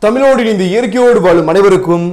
தமிழோடு இந்த இயற்கையோடு வாழும் அனைவருக்கும்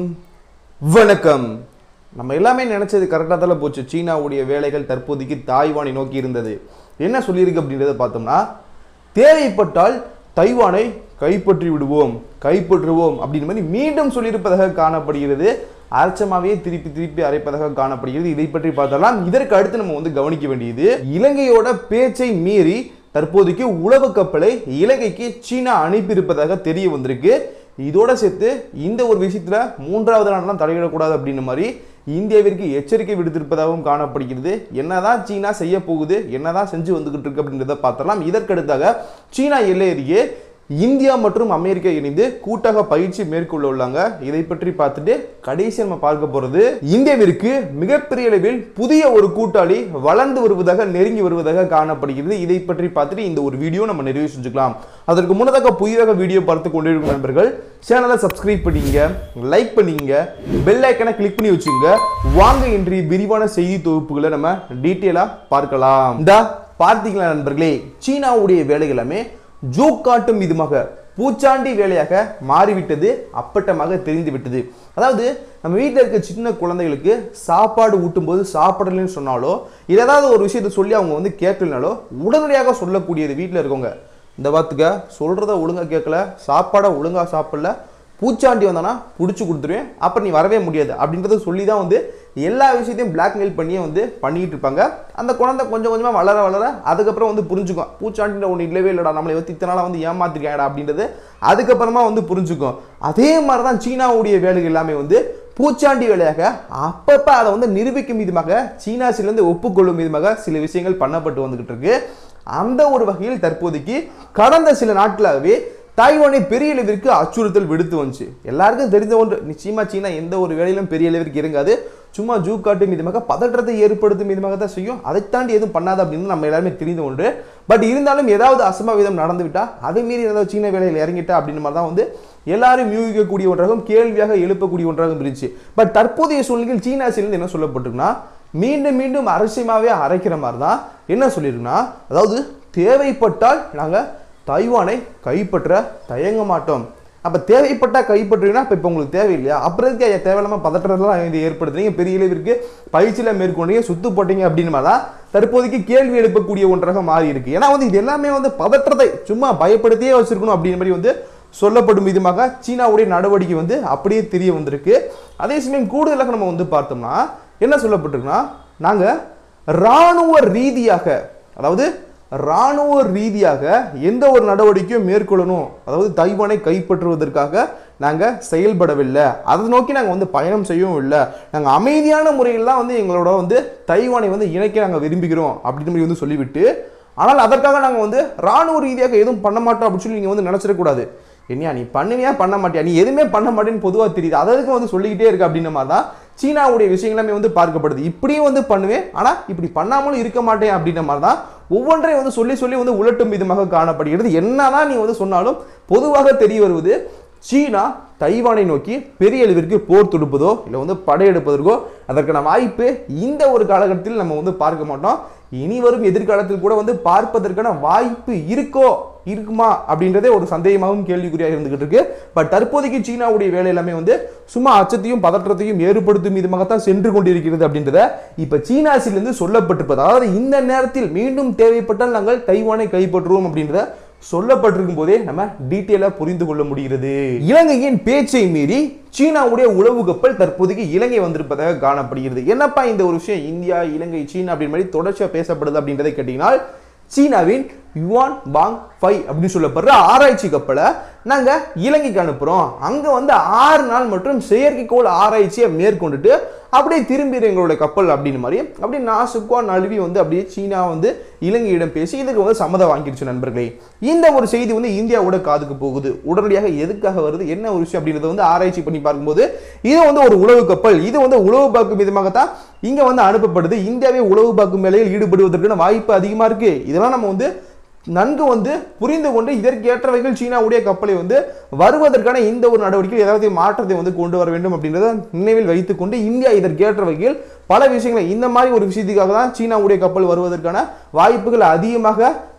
வணக்கம் நம்ம எல்லாமே நினைச்சது கரெக்டாக தான் போச்சு சீனாவுடைய வேலைகள் தற்போதைக்கு தாய்வானை நோக்கி இருந்தது என்ன சொல்லியிருக்கு அப்படின்றத பார்த்தோம்னா தேவைப்பட்டால் தைவானை கைப்பற்றி விடுவோம் கைப்பற்றுவோம் அப்படின்னு மாதிரி மீண்டும் சொல்லியிருப்பதாக காணப்படுகிறது அரைச்சமாவே திருப்பி திருப்பி அரைப்பதாக காணப்படுகிறது இதை பற்றி பார்த்தலாம் இதற்கு அடுத்து நம்ம வந்து கவனிக்க வேண்டியது இலங்கையோட பேச்சை மீறி தற்போதைக்கு உளவு கப்பலை இலங்கைக்கு சீனா அனுப்பியிருப்பதாக தெரிய வந்திருக்கு இதோட சேர்த்து இந்த ஒரு விஷயத்துல மூன்றாவது நாடெல்லாம் தலையிடக்கூடாது அப்படின்ற மாதிரி இந்தியாவிற்கு எச்சரிக்கை விடுத்திருப்பதாகவும் காணப்படுகிறது என்னதான் சீனா செய்ய போகுது என்னதான் செஞ்சு வந்துகிட்டு இருக்கு அப்படின்றத பார்த்தலாம் இதற்கடுத்தாக சீனா எல்லை அருகே இந்தியா மற்றும் அமெரிக்கா இணைந்து கூட்டாக பயிற்சி மேற்கொள்ள உள்ளாங்க இதை பற்றி பார்த்துட்டு கடைசி நம்ம பார்க்க போறது இந்தியாவிற்கு மிகப்பெரிய அளவில் புதிய ஒரு கூட்டாளி வளர்ந்து வருவதாக நெருங்கி வருவதாக காணப்படுகிறது இதை பற்றி பார்த்துட்டு இந்த ஒரு வீடியோ நம்ம நிறைவு செஞ்சுக்கலாம் அதற்கு முன்னதாக புதிதாக வீடியோ பார்த்து கொண்டிருக்கும் நண்பர்கள் சேனலை சப்ஸ்கிரைப் பண்ணிங்க லைக் பண்ணிங்க பெல் ஐக்கனை கிளிக் பண்ணி வச்சுங்க வாங்க இன்றைய விரிவான செய்தி தொகுப்புகளை நம்ம டீட்டெயிலா பார்க்கலாம் இந்த பார்த்தீங்களா நண்பர்களே சீனாவுடைய வேலை எல்லாமே ஜோக் காட்டும் விதமாக பூச்சாண்டி வேலையாக மாறிவிட்டது அப்பட்டமாக தெரிந்து விட்டது அதாவது நம்ம வீட்டில் இருக்க சின்ன குழந்தைகளுக்கு சாப்பாடு ஊட்டும்போது சாப்பிடலன்னு சொன்னாலோ இல்லை ஏதாவது ஒரு விஷயத்தை சொல்லி அவங்க வந்து கேட்கலனாலோ உடனடியாக சொல்லக்கூடியது வீட்டில் இருக்கவங்க இந்த வாத்துக்க சொல்கிறத ஒழுங்காக கேட்கல சாப்பாடை ஒழுங்காக சாப்பிடல பூச்சாண்டி வந்தானா பிடிச்சி கொடுத்துருவேன் அப்போ நீ வரவே முடியாது அப்படின்றத சொல்லி தான் வந்து எல்லா விஷயத்தையும் பிளாக்மெயில் பண்ணியே வந்து பண்ணிட்டு இருப்பாங்க அந்த குழந்தை கொஞ்சம் கொஞ்சமாக வளர வளர அதுக்கப்புறம் வந்து புரிஞ்சுக்கும் பூச்சாண்டின்ற ஒன்று இல்லவே இல்லைடா நம்மளை வந்து இத்தனை நாளாக வந்து ஏமாத்திருக்காங்கடா அப்படின்றது அதுக்கப்புறமா வந்து புரிஞ்சுக்கும் அதே மாதிரி தான் சீனாவுடைய வேலைகள் எல்லாமே வந்து பூச்சாண்டி வேலையாக அப்பப்போ அதை வந்து நிரூபிக்கும் விதமாக சீனா சிலிருந்து ஒப்புக்கொள்ளும் விதமாக சில விஷயங்கள் பண்ணப்பட்டு வந்துகிட்டு இருக்கு அந்த ஒரு வகையில் தற்போதைக்கு கடந்த சில நாட்களாகவே தாய்வானை பெரிய அளவிற்கு அச்சுறுத்தல் விடுத்து வந்துச்சு எல்லாருக்கும் தெரிஞ்ச ஒன்று நிச்சயமா சீனா எந்த ஒரு வேலையிலும் பெரிய அளவிற்கு இறங்காது சும்மா ஜூ காட்டும் விதமாக பதற்றத்தை ஏற்படுத்தும் விதமாக தான் செய்யும் அதை தாண்டி எதுவும் பண்ணாது அப்படின்னு நம்ம எல்லாருமே தெரிந்த ஒன்று பட் இருந்தாலும் ஏதாவது அசம்பாவிதம் நடந்து விட்டா அதை மீறி ஏதாவது சீன வேலையில் இறங்கிட்டா அப்படின்ற மாதிரி தான் வந்து எல்லாரும் யூகிக்கக்கூடிய ஒன்றாகவும் கேள்வியாக எழுப்பக்கூடிய ஒன்றாகவும் இருந்துச்சு பட் தற்போதைய சூழ்நிலையில் சீனா சேர்ந்து என்ன சொல்லப்பட்டிருக்குன்னா மீண்டும் மீண்டும் அரசியமாவே அரைக்கிற மாதிரி தான் என்ன சொல்லியிருக்குன்னா அதாவது தேவைப்பட்டால் நாங்கள் தைவானை கைப்பற்ற தயங்க மாட்டோம் அப்போ தேவைப்பட்டா கைப்பற்றுவீங்கன்னா இப்போ இப்போ உங்களுக்கு தேவையில்லையா அப்புறம் எதுக்கு ஐயா தேவையில்லாம பதற்றதெல்லாம் இது ஏற்படுத்துறீங்க பெரிய அளவிற்கு பயிற்சியில் மேற்கொண்டீங்க சுத்து போட்டீங்க அப்படின்னு மாதிரி தான் தற்போதைக்கு கேள்வி எழுப்பக்கூடிய ஒன்றாக மாறி இருக்கு ஏன்னா வந்து இது எல்லாமே வந்து பதற்றத்தை சும்மா பயப்படுத்தியே வச்சிருக்கணும் அப்படின்ற மாதிரி வந்து சொல்லப்படும் விதமாக சீனாவுடைய நடவடிக்கை வந்து அப்படியே தெரிய வந்திருக்கு அதே சமயம் கூடுதலாக நம்ம வந்து பார்த்தோம்னா என்ன சொல்லப்பட்டிருக்குன்னா நாங்கள் இராணுவ ரீதியாக அதாவது இராணுவ ரீதியாக எந்த ஒரு நடவடிக்கையும் மேற்கொள்ளணும் அதாவது தைவானை கைப்பற்றுவதற்காக நாங்கள் செயல்படவில்லை அதை நோக்கி நாங்கள் வந்து பயணம் செய்யவும் இல்லை நாங்கள் அமைதியான முறையில் தான் வந்து எங்களோட வந்து தைவானை வந்து இணைக்க நாங்கள் விரும்புகிறோம் அப்படின்னு மாதிரி வந்து சொல்லிவிட்டு ஆனால் அதற்காக நாங்கள் வந்து இராணுவ ரீதியாக எதுவும் பண்ண மாட்டோம் அப்படின்னு சொல்லி நீங்கள் வந்து நினச்சிடக்கூடாது என்னையா நீ பண்ணுவியா பண்ண மாட்டியா நீ எதுவுமே பண்ண மாட்டேன்னு பொதுவாக தெரியுது அதற்கு வந்து சொல்லிக்கிட்டே இருக்கு அப்படின்ற மாதிரி தான் சீனாவுடைய விஷயங்களுமே வந்து பார்க்கப்படுது இப்படியும் வந்து பண்ணுவேன் ஆனால் இப்படி பண்ணாமலும் இருக்க மாட்டேன் அப்படின்ற மாதிரி தான் ஒவ்வொன்றையும் வந்து சொல்லி சொல்லி வந்து உலட்டும் விதமாக காணப்படுகிறது என்னதான் நீ வந்து சொன்னாலும் பொதுவாக தெரிய வருவது சீனா தைவானை நோக்கி பெரிய அளவிற்கு போர் தொடுப்பதோ இல்லை வந்து படையெடுப்பதற்கோ அதற்கான வாய்ப்பு இந்த ஒரு காலகட்டத்தில் நம்ம வந்து பார்க்க மாட்டோம் இனி வரும் எதிர்காலத்தில் கூட வந்து பார்ப்பதற்கான வாய்ப்பு இருக்கோ இருக்குமா அப்படின்றதே ஒரு சந்தேகமாகவும் கேள்விக்குறியாக இருந்துகிட்டு இருக்கு பட் தற்போதைக்கு சீனாவுடைய வேலை எல்லாமே வந்து சும்மா அச்சத்தையும் பதற்றத்தையும் ஏற்படுத்தும் விதமாகத்தான் சென்று கொண்டிருக்கிறது அப்படின்றத இப்ப சீனாசிலிருந்து சொல்லப்பட்டிருப்பது அதாவது இந்த நேரத்தில் மீண்டும் தேவைப்பட்டால் நாங்கள் தைவானை கைப்பற்றுவோம் அப்படின்றத சொல்லப்பட்டிருக்கும் போதே நம்ம டீட்டெயிலாக புரிந்து கொள்ள முடிகிறது இலங்கையின் பேச்சை மீறி சீனாவுடைய உளவு கப்பல் தற்போதைக்கு இலங்கை வந்திருப்பதாக காணப்படுகிறது என்னப்பா இந்த ஒரு விஷயம் இந்தியா இலங்கை சீனா அப்படின்னு மாதிரி தொடர்ச்சியாக பேசப்படுது அப்படின்றதை கேட்டீங்கன்னா சீனாவின் யுவான் பாங் ஃபை அப்படின்னு சொல்லப்படுற ஆராய்ச்சி கப்பலை நாங்கள் இலங்கைக்கு அனுப்புகிறோம் அங்கே வந்து ஆறு நாள் மற்றும் செயற்கைக்கோள் ஆராய்ச்சியை மேற்கொண்டுட்டு அப்படியே திரும்பிடு எங்களோட கப்பல் அப்படின்னு மாதிரி அப்படியே நாசுக்கா நழுவி வந்து அப்படியே சீனா வந்து இலங்கையிடம் பேசி இதுக்கு வந்து சம்மதம் வாங்கிருச்சு நண்பர்களே இந்த ஒரு செய்தி வந்து இந்தியாவோட காதுக்கு போகுது உடனடியாக எதுக்காக வருது என்ன ஒரு விஷயம் அப்படின்றத வந்து ஆராய்ச்சி பண்ணி பார்க்கும்போது இது வந்து ஒரு உளவு கப்பல் இது வந்து உளவு பார்க்கும் விதமாகத்தான் இங்க வந்து அனுப்பப்படுது இந்தியாவே உளவு பார்க்கும் வேலையில் ஈடுபடுவதற்கான வாய்ப்பு அதிகமா இருக்கு இதெல்லாம் நம்ம வந்து நன்கு வந்து புரிந்து கொண்டு இதற்கேற்ற வகையில் சீனாவுடைய கப்பலை வந்து வருவதற்கான இந்த ஒரு நடவடிக்கை ஏதாவது மாற்றத்தை வந்து கொண்டு வர வேண்டும் அப்படின்றத நினைவில் வைத்துக்கொண்டு இந்தியா இதற்கேற்ற வகையில் பல விஷயங்களை இந்த மாதிரி ஒரு விஷயத்துக்காக தான் சீனாவுடைய கப்பல் வருவதற்கான வாய்ப்புகள் அதிகமாக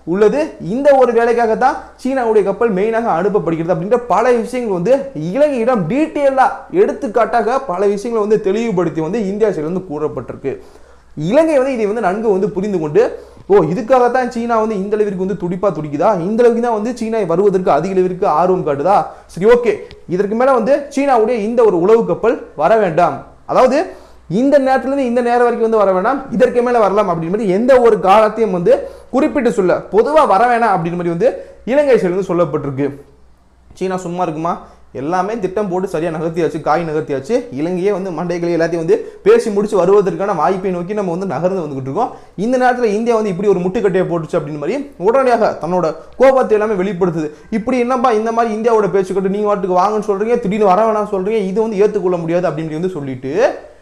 உள்ளது இந்த ஒரு வேலைக்காக தான் சீனாவுடைய கப்பல் மெயினாக அனுப்பப்படுகிறது அப்படின்ற பல விஷயங்கள் வந்து இலங்கையிடம் டீட்டெயிலாக எடுத்துக்காட்டாக பல விஷயங்களை வந்து தெளிவுபடுத்தி வந்து இந்தியா சைடு வந்து கூறப்பட்டிருக்கு இலங்கை வந்து இதை வந்து நன்கு வந்து புரிந்து கொண்டு ஓ இதுக்காகத்தான் சீனா வந்து இந்த அளவிற்கு வந்து துடிப்பா துடிக்குதா இந்த அளவுக்கு தான் வந்து சீனா வருவதற்கு அதிக அளவிற்கு ஆர்வம் காட்டுதா சரி ஓகே இதற்கு மேல வந்து சீனாவுடைய இந்த ஒரு உளவு கப்பல் வர வேண்டாம் அதாவது இந்த நேரத்துல இருந்து இந்த நேரம் வரைக்கும் வந்து வர வேண்டாம் இதற்கு மேல வரலாம் அப்படின்னு மாதிரி எந்த ஒரு காலத்தையும் வந்து குறிப்பிட்டு சொல்ல பொதுவா வர வேணாம் அப்படின்னு மாதிரி வந்து இலங்கை சைடு வந்து சொல்லப்பட்டிருக்கு சீனா சும்மா இருக்குமா எல்லாமே திட்டம் போட்டு சரியாக நகர்த்தியாச்சு காய் நகர்த்தியாச்சு இலங்கையே வந்து மண்டைகளை எல்லாத்தையும் வந்து பேசி முடிச்சு வருவதற்கான வாய்ப்பை நோக்கி நம்ம வந்து நகர்ந்து வந்துகிட்டு இருக்கோம் இந்த நேரத்தில் இந்தியா வந்து இப்படி ஒரு முட்டுக்கட்டையை போட்டுச்சு அப்படின்னு மாதிரி உடனடியாக தன்னோட கோபத்தை எல்லாமே வெளிப்படுத்துது இப்படி என்னப்பா இந்த மாதிரி இந்தியாவோட பேச்சுக்கிட்டு நீங்கள் வாட்டுக்கு வாங்கன்னு சொல்றீங்க திடீர்னு வர வேணாம் சொல்றீங்க இது வந்து ஏற்றுக்கொள்ள முடியாது அப்படின்னு வந்து சொல்லிட்டு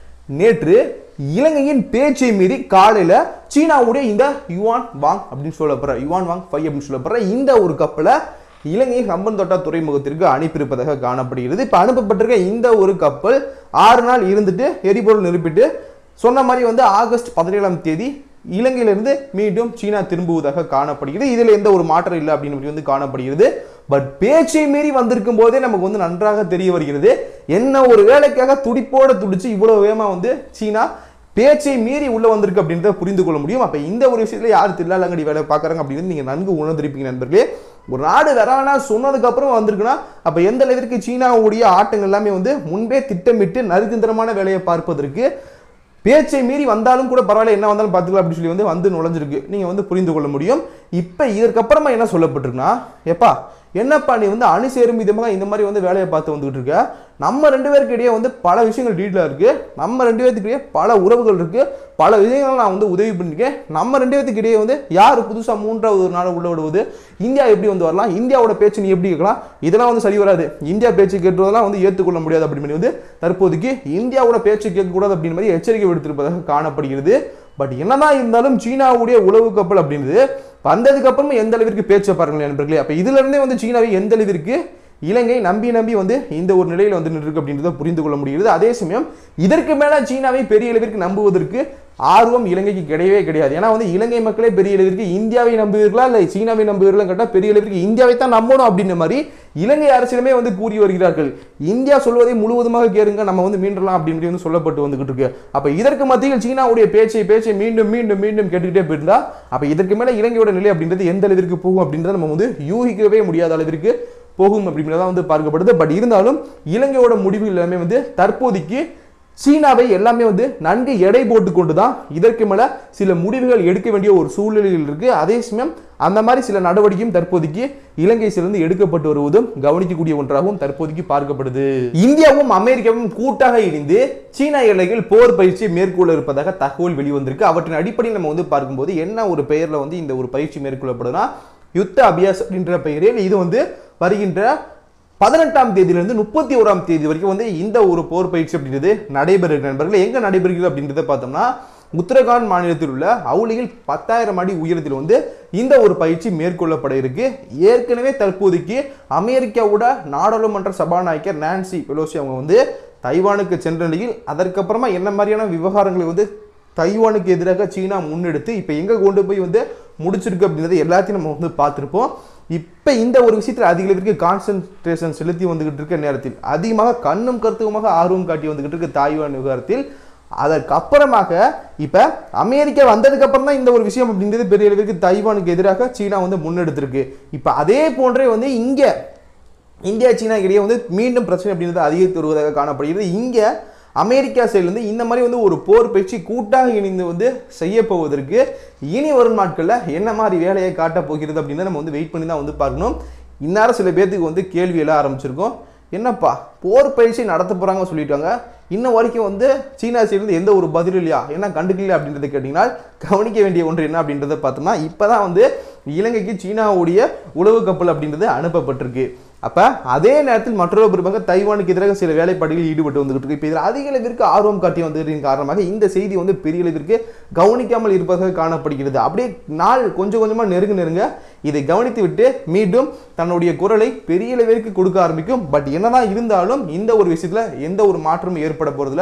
நேற்று இலங்கையின் பேச்சை மீறி காலையில சீனாவுடைய இந்த யுவான் வாங் அப்படின்னு சொல்லப்படுற யுவான் வாங் ஃபைவ் அப்படின்னு சொல்லப்படுற இந்த ஒரு கப்பலை இலங்கை ஹம்பன் தொட்டா துறைமுகத்திற்கு அனுப்பியிருப்பதாக காணப்படுகிறது இப்போ அனுப்பப்பட்டிருக்க இந்த ஒரு கப்பல் ஆறு நாள் இருந்துட்டு எரிபொருள் நிரப்பிட்டு சொன்ன மாதிரி வந்து ஆகஸ்ட் பதினேழாம் தேதி இலங்கையிலிருந்து மீண்டும் சீனா திரும்புவதாக காணப்படுகிறது இதில் எந்த ஒரு மாற்றம் இல்லை அப்படின்னு சொல்லி வந்து காணப்படுகிறது பட் பேச்சை மீறி வந்திருக்கும் போதே நமக்கு வந்து நன்றாக தெரிய வருகிறது என்ன ஒரு வேலைக்காக துடிப்போட துடிச்சு இவ்வளவு வேகமா வந்து சீனா பேச்சை மீறி உள்ள வந்திருக்கு அப்படின்றத புரிந்து கொள்ள முடியும் அப்ப இந்த ஒரு விஷயத்துல யார் தில்லாலங்கடி வேலை பார்க்கறாங்க அப்படின்னு நீங்க நன்கு உணர்ந்திருப்பீங்க நண்பர்களே ஒரு நாடு வரானா சொன்னதுக்கு அப்புறம் வந்திருக்குன்னா அப்ப எந்த அளவிற்கு சீனாவுடைய ஆட்டங்கள் எல்லாமே வந்து முன்பே திட்டமிட்டு நரிதந்திரமான வேலையை பார்ப்பதற்கு பேச்சை மீறி வந்தாலும் கூட பரவாயில்ல என்ன வந்தாலும் பார்த்துக்கலாம் அப்படின்னு சொல்லி வந்து வந்து நுழைஞ்சிருக்கு நீங்கள் வந்து புரிந்து கொள்ள முடியும் இப்போ இதற்கப்புறமா என்ன சொல்லப்பட்டிருக்குன்னா எப்பா என்னப்பா நீ வந்து அணி சேரும் விதமாக இந்த மாதிரி வந்து வேலையை பார்த்து வந்துகிட்டு இருக்க நம்ம ரெண்டு பேருக்கு இடையே வந்து பல விஷயங்கள் டீட்டெயிலாக இருக்கு நம்ம ரெண்டு பேருக்கு இடையே பல உறவுகள் இருக்கு பல விஷயங்கள் நான் வந்து உதவி பண்ணிருக்கேன் நம்ம ரெண்டு பேருக்கு இடையே வந்து யார் புதுசாக மூன்றாவது ஒரு நாடு உள்ள விடுவது இந்தியா எப்படி வந்து வரலாம் இந்தியாவோட பேச்சு நீ எப்படி கேட்கலாம் இதெல்லாம் வந்து சரி வராது இந்தியா பேச்சு கேட்டுறதெல்லாம் வந்து ஏற்றுக்கொள்ள முடியாது அப்படின்னு சொல்லி வந்து தற்போதைக்கு இந்தியாவோட பேச்சு கேட்கக்கூடாது அப்படின்னு மாதிரி எச்சரிக்கை விடுத்திருப்பதாக காணப்படுகிறது பட் என்னதான் இருந்தாலும் சீனாவுடைய உளவு கப்பல் அப்படின்றது வந்ததுக்கு அப்புறமா எந்த அளவிற்கு பேச்சை பாருங்களேன் நண்பர்களே அப்ப இதுல இருந்தே வந்து சீனாவை எந்த அளவிற்கு இலங்கை நம்பி நம்பி வந்து இந்த ஒரு நிலையில வந்து நின்று அப்படின்றத புரிந்து கொள்ள முடிகிறது அதே சமயம் இதற்கு மேல சீனாவை பெரிய அளவிற்கு நம்புவதற்கு ஆர்வம் இலங்கைக்கு கிடையவே கிடையாது ஏன்னா வந்து இலங்கை மக்களே பெரிய அளவிற்கு இந்தியாவை நம்புவீர்களா இல்லை சீனாவை நம்புவீர்களா கேட்டால் பெரிய அளவிற்கு இந்தியாவை தான் நம்பணும் அப்படின்ற மாதிரி இலங்கை அரசியலுமே வந்து கூறி வருகிறார்கள் இந்தியா சொல்வதை முழுவதுமாக கேளுங்க நம்ம வந்து மீண்டலாம் அப்படின்னு வந்து சொல்லப்பட்டு வந்துகிட்டு இருக்கு அப்ப இதற்கு மத்தியில் சீனாவுடைய பேச்சை பேச்சை மீண்டும் மீண்டும் மீண்டும் கேட்டுக்கிட்டே போயிருந்தா அப்ப இதற்கு மேல இலங்கையோட நிலை அப்படின்றது எந்த அளவிற்கு போகும் அப்படின்றத நம்ம வந்து யூகிக்கவே முடியாத அளவிற்கு போகும் அப்படின்றத வந்து பார்க்கப்படுது பட் இருந்தாலும் இலங்கையோட முடிவுகள் எல்லாமே வந்து தற்போதைக்கு சீனாவை எல்லாமே வந்து நன்கு எடை போட்டு கொண்டு தான் இதற்கு மேல சில முடிவுகள் எடுக்க வேண்டிய ஒரு சூழ்நிலையில் இருக்கு அதே சமயம் அந்த மாதிரி சில நடவடிக்கையும் தற்போதைக்கு இலங்கை சிறந்து எடுக்கப்பட்டு வருவதும் கவனிக்கக்கூடிய ஒன்றாகவும் தற்போதைக்கு பார்க்கப்படுது இந்தியாவும் அமெரிக்காவும் கூட்டாக இணைந்து சீனா எல்லையில் போர் பயிற்சி மேற்கொள்ள இருப்பதாக தகவல் வெளிவந்திருக்கு அவற்றின் அடிப்படையில் நம்ம வந்து பார்க்கும்போது என்ன ஒரு பெயர்ல வந்து இந்த ஒரு பயிற்சி மேற்கொள்ளப்படுதுன்னா யுத்த அபியாஸ் அப்படின்ற பெயரில் இது வந்து வருகின்ற பதினெட்டாம் தேதியிலிருந்து முப்பத்தி ஓராம் தேதி வரைக்கும் வந்து இந்த ஒரு போர் பயிற்சி அப்படின்றது நடைபெறுகிற நண்பர்கள் எங்க நடைபெறுகிறது அப்படின்றத பார்த்தோம்னா உத்தரகாண்ட் மாநிலத்தில் உள்ள அவுலியில் பத்தாயிரம் அடி உயரத்தில் வந்து இந்த ஒரு பயிற்சி மேற்கொள்ளப்பட இருக்கு ஏற்கனவே தற்போதைக்கு அமெரிக்காவோட நாடாளுமன்ற சபாநாயகர் நான்சி பெலோசி அவங்க வந்து தைவானுக்கு சென்ற நிலையில் அதற்கப்புறமா என்ன மாதிரியான விவகாரங்களை வந்து தைவானுக்கு எதிராக சீனா முன்னெடுத்து இப்போ எங்கே கொண்டு போய் வந்து முடிச்சிருக்கு அப்படின்றத எல்லாத்தையும் நம்ம வந்து பார்த்துருப்போம் இப்போ இந்த ஒரு விஷயத்தில் அதிக அளவிற்கு கான்சன்ட்ரேஷன் செலுத்தி வந்துகிட்டு இருக்க நேரத்தில் அதிகமாக கண்ணும் கருத்துவமாக ஆர்வம் காட்டி வந்துகிட்டு இருக்க தாய்வான் விவகாரத்தில் அதற்கப்புறமாக இப்போ அமெரிக்கா வந்ததுக்கு அப்புறம் தான் இந்த ஒரு விஷயம் அப்படின்றது பெரிய அளவிற்கு தைவானுக்கு எதிராக சீனா வந்து முன்னெடுத்திருக்கு இப்போ அதே போன்றே வந்து இங்கே இந்தியா சீனா இடையே வந்து மீண்டும் பிரச்சனை அப்படின்றது அதிகரித்து வருவதாக காணப்படுகிறது இங்கே அமெரிக்கா சைட்லேருந்து இந்த மாதிரி வந்து ஒரு போர் பயிற்சி கூட்டாக இணைந்து வந்து செய்ய போவதற்கு இனி வரும் நாட்களில் என்ன மாதிரி வேலையை காட்டப் போகிறது அப்படின்னு நம்ம வந்து வெயிட் பண்ணி தான் வந்து பார்க்கணும் இந்நேரம் சில பேர்த்துக்கு வந்து கேள்வி எல்லாம் ஆரம்பிச்சிருக்கோம் என்னப்பா போர் பயிற்சி நடத்த போகிறாங்க சொல்லிட்டாங்க இன்ன வரைக்கும் வந்து சீனா சைட்லேருந்து எந்த ஒரு பதிலும் இல்லையா என்ன கண்டுக்கல அப்படின்றத கேட்டிங்கன்னா கவனிக்க வேண்டிய ஒன்று என்ன அப்படின்றத பார்த்தோம்னா இப்போ தான் வந்து இலங்கைக்கு சீனாவுடைய உளவு கப்பல் அப்படின்றது அனுப்பப்பட்டிருக்கு அப்ப அதே நேரத்தில் மற்றொரு பிறப்பாக தைவானுக்கு எதிராக சில வேலைப்பாடுகளில் ஈடுபட்டு வந்துகிட்டு இருக்கு இப்போ இதில் அதிக அளவிற்கு ஆர்வம் காட்டி வந்ததின் காரணமாக இந்த செய்தி வந்து பெரிய அளவிற்கு கவனிக்காமல் இருப்பதாக காணப்படுகிறது அப்படியே நாள் கொஞ்சம் கொஞ்சமா நெருங்க நெருங்க இதை கவனித்து விட்டு மீண்டும் தன்னுடைய குரலை பெரிய அளவிற்கு கொடுக்க ஆரம்பிக்கும் பட் என்னதான் இருந்தாலும் இந்த ஒரு விஷயத்துல எந்த ஒரு மாற்றமும் ஏற்பட போறதுல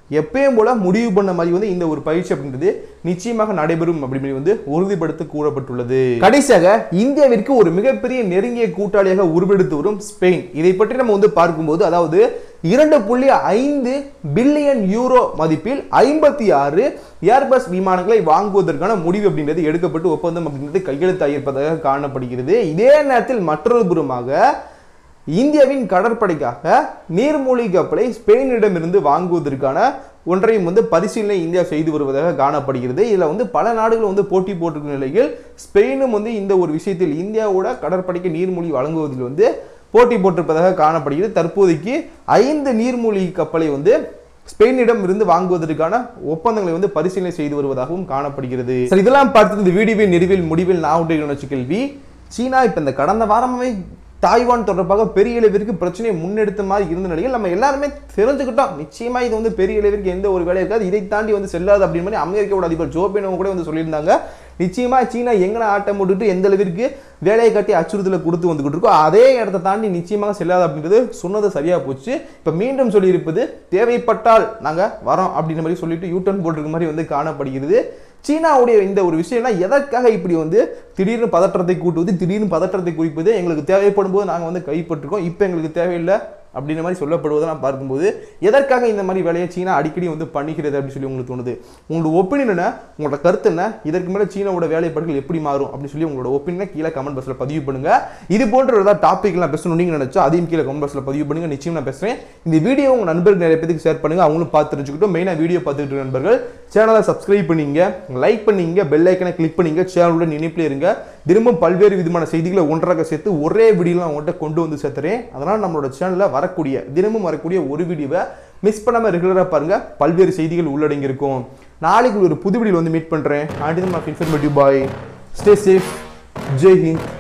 எப்பயும் போல முடிவு பண்ண மாதிரி வந்து இந்த ஒரு பயிற்சி அப்படின்றது நிச்சயமாக நடைபெறும் அப்படின்னு வந்து உறுதிப்படுத்த கூறப்பட்டுள்ளது கடைசியாக இந்தியாவிற்கு ஒரு மிகப்பெரிய நெருங்கிய கூட்டாளியாக உருவெடுத்து வரும் ஸ்பெயின் இதை பற்றி நம்ம வந்து பார்க்கும்போது அதாவது இரண்டு புள்ளி ஐந்து பில்லியன் யூரோ மதிப்பில் ஐம்பத்தி ஆறு ஏர்பஸ் விமானங்களை வாங்குவதற்கான முடிவு அப்படின்றது எடுக்கப்பட்டு ஒப்பந்தம் அப்படின்றது கையெழுத்தாகியிருப்பதாக காணப்படுகிறது இதே நேரத்தில் மற்றொரு புறமாக இந்தியாவின் கடற்படைக்காக நீர்மூழ்கி கப்பலை ஸ்பெயினிடமிருந்து வாங்குவதற்கான ஒன்றையும் வந்து பரிசீலனை இந்தியா செய்து வருவதாக காணப்படுகிறது இதில் வந்து பல நாடுகள் வந்து போட்டி போட்டிருக்கும் நிலையில் ஸ்பெயினும் வந்து இந்த ஒரு விஷயத்தில் இந்தியாவோட கடற்படைக்கு நீர்மூழ்கி வழங்குவதில் வந்து போட்டி போட்டிருப்பதாக காணப்படுகிறது தற்போதைக்கு ஐந்து நீர்மூழ்கி கப்பலை வந்து ஸ்பெயினிடம் இருந்து வாங்குவதற்கான ஒப்பந்தங்களை வந்து பரிசீலனை செய்து வருவதாகவும் காணப்படுகிறது சரி இதெல்லாம் பார்த்து இந்த வீடியோவின் நிறைவில் முடிவில் நான் உடைய நினைச்ச கேள்வி சீனா இப்போ இந்த கடந்த வாரமாவே தாய்வான் தொடர்பாக பெரிய அளவிற்கு பிரச்சனையை முன்னெடுத்த மாதிரி இருந்த நிலையில் நம்ம எல்லாருமே தெரிஞ்சுக்கிட்டோம் நிச்சயமா இது வந்து பெரிய அளவிற்கு எந்த ஒரு வேலையும் இருக்காது இதை தாண்டி வந்து செல்லாது அப்படின்னு மாதிரி அமெரிக்காவோட அதிபர் ஜோ பைடன் கூட வந்து சொல்லியிருந்தாங்க நிச்சயமா சீனா எங்கன ஆட்டம் போட்டுட்டு எந்த அளவிற்கு வேலையை கட்டி அச்சுறுத்தலை கொடுத்து வந்துகிட்டு இருக்கோ அதே இடத்த தாண்டி நிச்சயமாக செல்லாது அப்படின்றது சொன்னது சரியா போச்சு இப்போ மீண்டும் சொல்லியிருப்பது தேவைப்பட்டால் நாங்க வரோம் அப்படின்ற மாதிரி சொல்லிட்டு யூட்டர்ன் போட்டிருக்க மாதிரி வந்து காணப்படுகிறது சீனாவுடைய இந்த ஒரு விஷயம்லாம் எதற்காக இப்படி வந்து திடீர்னு பதற்றத்தை கூட்டுவது திடீர்னு பதற்றத்தை குறிப்பது எங்களுக்கு தேவைப்படும் போது நாங்கள் வந்து கைப்பற்றிருக்கோம் இப்போ எங்களுக்கு தேவையில்லை அப்படின்ற மாதிரி சொல்லப்படுவதை நான் பார்க்கும்போது எதற்காக இந்த மாதிரி வேலையை சீனா அடிக்கடி வந்து பண்ணிக்கிறது அப்படின்னு சொல்லி உங்களுக்கு தோணுது உங்களோட ஒப்பீனியன் என்ன உங்களோட கருத்து என்ன இதற்கு மேலே சீனாவோட வேலைப்பாடுகள் எப்படி மாறும் அப்படின்னு சொல்லி உங்களோட ஒப்பீனியனை கீழே கமெண்ட் பாக்ஸில் பதிவு பண்ணுங்க இது போன்ற ஏதாவது டாபிக் நான் பேசணும் நீங்கள் நினைச்சா அதையும் கீழே கமெண்ட் பாக்ஸில் பதிவு பண்ணுங்க நிச்சயம் நான் பேசுறேன் இந்த வீடியோ உங்க நண்பர்கள் நிறைய பேருக்கு ஷேர் பண்ணுங்க அவங்களும் பார்த்து தெரிஞ்சுக்கிட்டோம் மெயினாக வீடியோ பார்த்துக்கிட்டு இருக்க நண்பர்கள் சேனலை சப்ஸ்கிரைப் பண்ணீங்க லைக் பண்ணீங்க பெல் ஐக்கனை கிளிக் பண்ணீங்க சேனலுடன் இணைப்பில் இருங்க திரும்பவும் பல்வேறு விதமான செய்திகளை ஒன்றாக சேர்த்து ஒரே வீடியோவில் அவங்கள்ட்ட கொண்டு வந்து சேர்த்துறேன் அதனால் நம்மளோட சேனலில் வரக்கூடிய தினமும் வரக்கூடிய ஒரு வீடியோவை மிஸ் பண்ணாமல் ரெகுலராக பாருங்க பல்வேறு செய்திகள் உள்ளடங்கி இருக்கும் நாளைக்கு ஒரு புது வீடியோவில் வந்து மீட் பண்ணுறேன் and informative bye stay safe Jai Hind